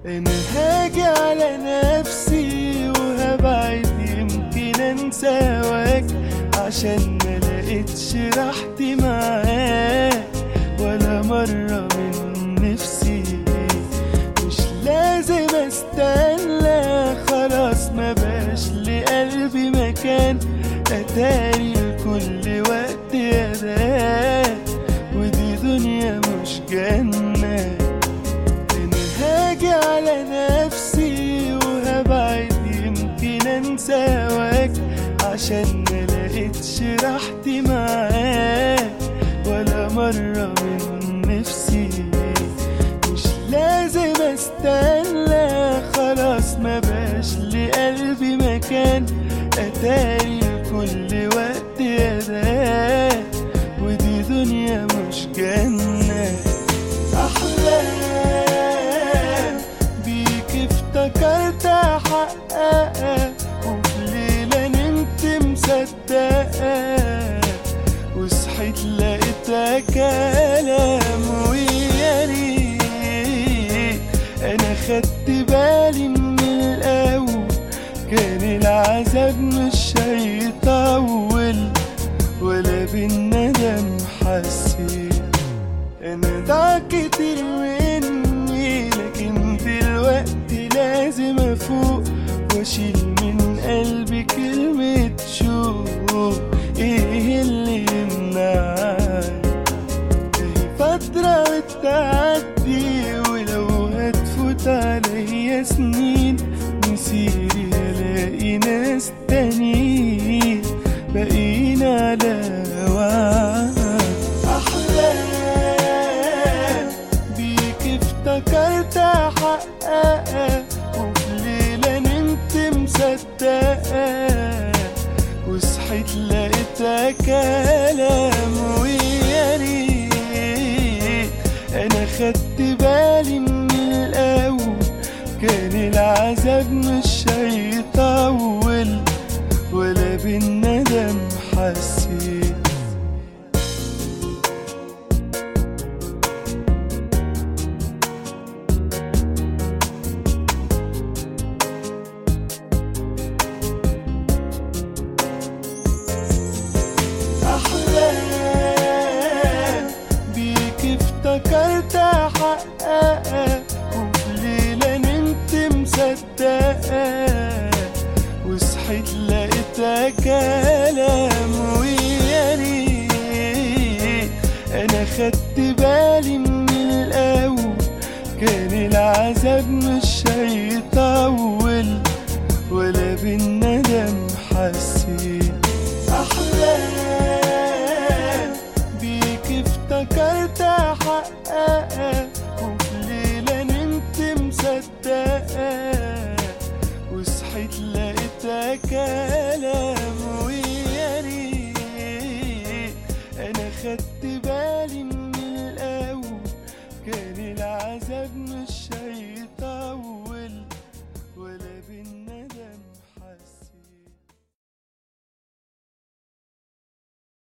انا هاجي على نفسي وهبعد يمكن انسى هواك عشان ما لقيتش راحتي معاك ولا مرة من نفسي مش لازم استنى خلاص ما بقاش لقلبي مكان اتاري كل وقت يا ده ودي دنيا مش جنة انا هاجي على نفسي وهبعد يمكن انسى هواك عشان ما لقيتش راحتي معاك ولا مرة من نفسي مش لازم استنى خلاص ما بقاش لقلبي مكان اتاري كل وقت يا ده ودي دنيا مش جنة أحلام بيك افتكرت أحققها وفي ليلة نمت مصدقة وصحيت لقيتها كلام ويا ريت أنا خدت بالي من الأول كان العذاب مش هيطول ولا بالندم حسيت انا ضاع كتير مني لكن دلوقتي لازم افوق واشيل من قلبي كلمة شوق ايه اللي يمنعني اهي فترة وتعدي ولو هتفوت عليا سنين مسيري الاقي ناس تانيين باقيين على وعد احلام بيك افتكرت احققها وفي ليلة نمت مصدقة وصحيت لقيتها كلام ويا ريت انا خدت بالي من الاول كان العذاب مش هيطول ولا بالندم حسيت أحلام بيك افتكرت أحققها وفي ليلة نمت مصدقة وصحيت لقيتها كلام ويا ريت أنا خدت بالي من الأول كان العذاب مش هيطول ولا بالندم حسيت أحلام بيك افتكرت أحققها وفي ليلة نمت مصدقة وصحيت لقيتها كلام ويا ريت أنا خدت بالي من الأول كان العذاب مش هيطول ولا بالندم